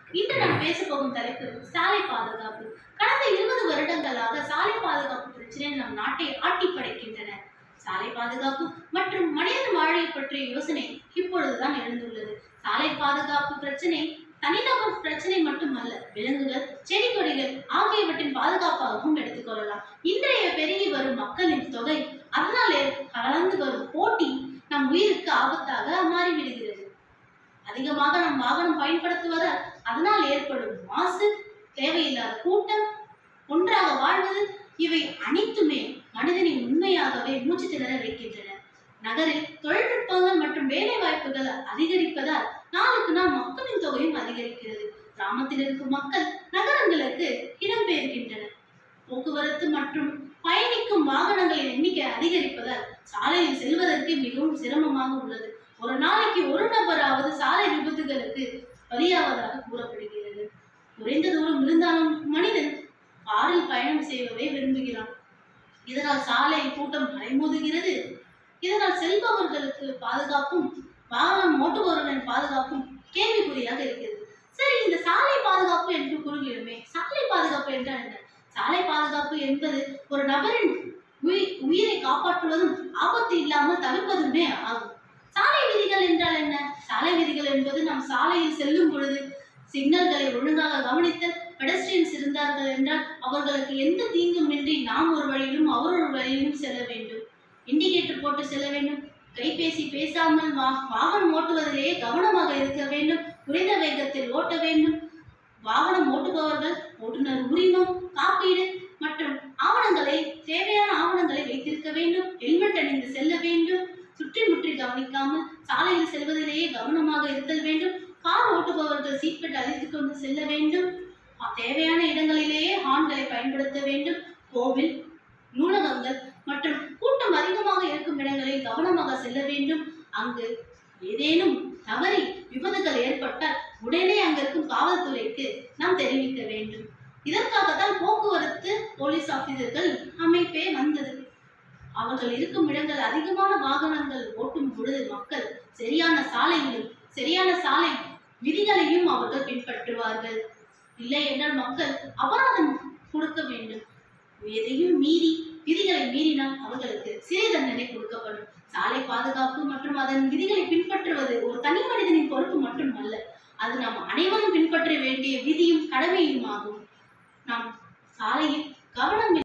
இன்று நாம் பேச போகும் தலைப்பு சாலை பாதுகாப்பு கடந்த இருபது வருடங்களாக சாலை பாதுகாப்பு பிரச்சனை நம் நாட்டை ஆட்டி படைக்கின்றன சாலை பாதுகாப்பு மற்றும் மனிதன் வாழ்வை பற்றிய யோசனை இப்பொழுதுதான் எழுந்துள்ளது சாலை பாதுகாப்பு பிரச்சனை தனிநபர் பிரச்சனை மட்டுமல்ல விலங்குகள் செடி கொடிகள் ஆகியவற்றின் பாதுகாப்பாகவும் எடுத்துக்கொள்ளலாம் இன்றைய பெருகி வரும் மக்களின் தொகை அதனாலே கலந்து வரும் போட்டி நம் உயிருக்கு ஆபத்தாக மாறிவிடுகிறது அதிகமாக நம் வாகனம் பயன்படுத்துவதால் அதனால் ஏற்படும் மாசு தேவையில்லாத கூட்டம் ஒன்றாக வாழ்வது இவை அனைத்துமே மனிதனின் உண்மையாகவே மூச்சு திணற வைக்கின்றன நகரில் தொழில்நுட்பங்கள் மற்றும் வேலை வாய்ப்புகள் அதிகரிப்பதால் நாளுக்கு நாள் மக்களின் தொகையும் அதிகரிக்கிறது கிராமத்தில் இருக்கும் மக்கள் நகரங்களுக்கு இடம்பெயர்கின்றனர் போக்குவரத்து மற்றும் பயணிக்கும் வாகனங்களின் எண்ணிக்கை அதிகரிப்பதால் சாலையில் செல்வதற்கு மிகவும் சிரமமாக உள்ளது ஒரு நாளைக்கு ஒரு நபராவது சாலை விபத்துகளுக்கு பலியாவதாக கூறப்படுகிறது குறைந்த தூரம் இருந்தாலும் மனிதன் காரில் பயணம் செய்வதை விரும்புகிறான் இதனால் சாலை கூட்டம் அலைமோதுகிறது இதனால் செல்பவர்களுக்கு பாதுகாப்பும் வாகனம் ஓட்டுபவர்களின் பாதுகாப்பும் கேள்விக்குறியாக இருக்கிறது சரி இந்த சாலை பாதுகாப்பு என்று கூறுகிறோமே சாலை பாதுகாப்பு என்றால் என்ன சாலை பாதுகாப்பு என்பது ஒரு நபரின் உயி- உயிரை காப்பாற்றுவதும் ஆபத்து இல்லாமல் தவிர்ப்பதுமே ஆகும் சாலை விதிகள் என்றால் என்ன சாலை விதிகள் என்பது நாம் சாலையில் செல்லும் பொழுது சிக்னல்களை ஒழுங்காக கவனித்தல் பெடஸ்ட்ரியன்ஸ் இருந்தார்கள் என்றால் அவர்களுக்கு எந்த தீங்குமின்றி நாம் ஒரு வழியிலும் அவர் ஒரு வழியிலும் செல்ல வேண்டும் இண்டிகேட்டர் போட்டு செல்ல வேண்டும் கைபேசி பேசாமல் வா வாகனம் ஓட்டுவதிலேயே கவனமாக இருக்க வேண்டும் குறைந்த வேகத்தில் ஓட்ட வேண்டும் வாகனம் ஓட்டுபவர்கள் ஓட்டுநர் உரிமம் காப்பீடு மற்றும் ஆவணங்களை தேவையான ஆவணங்களை வைத்திருக்க வேண்டும் ஹெல்மெட் அணிந்து செல்ல வேண்டும் சுற்றி முற்றி கவனிக்காமல் சாலையில் செல்வதிலேயே கவனமாக இருத்தல் வேண்டும் கார் ஓட்டுபவர்கள் சீட் பெல்ட் அழித்துக் கொண்டு செல்ல வேண்டும் அ- தேவையான இடங்களிலேயே ஹார்ன்களை பயன்படுத்த வேண்டும் கோவில் நூலகங்கள் மற்றும் கூட்டம் அதிகமாக இருக்கும் இடங்களில் கவனமாக செல்ல வேண்டும் அங்கு ஏதேனும் தவறி விபத்துகள் ஏற்பட்டால் உடனே அங்க இருக்கும் காவல்துறைக்கு நாம் தெரிவிக்க வேண்டும் இதற்காகத்தான் போக்குவரத்து போலீஸ் ஆபீசர்கள் அமைப்பே வந்தது அவர்கள் இருக்கும் இடங்கள் அதிகமான வாகனங்கள் ஓட்டும் பொழுது மக்கள் சரியான சாலையிலும் சரியான சாலை விதிகளையும் அவர்கள் பின்பற்றுவார்கள் இல்லை என்றால் மக்கள் அபராதம் கொடுக்க வேண்டும் எதையும் மீறி விதிகளை மீறினால் அவர்களுக்கு சிறை தண்டனை கொடுக்கப்படும் சாலை பாதுகாப்பு மற்றும் அதன் விதிகளை பின்பற்றுவது ஒரு தனி மனிதனின் பொறுப்பு மட்டும் அல்ல அது நாம் அனைவரும் பின்பற்ற வேண்டிய விதியும் கடமையும் ஆகும் நாம் சாலையில் கவனம்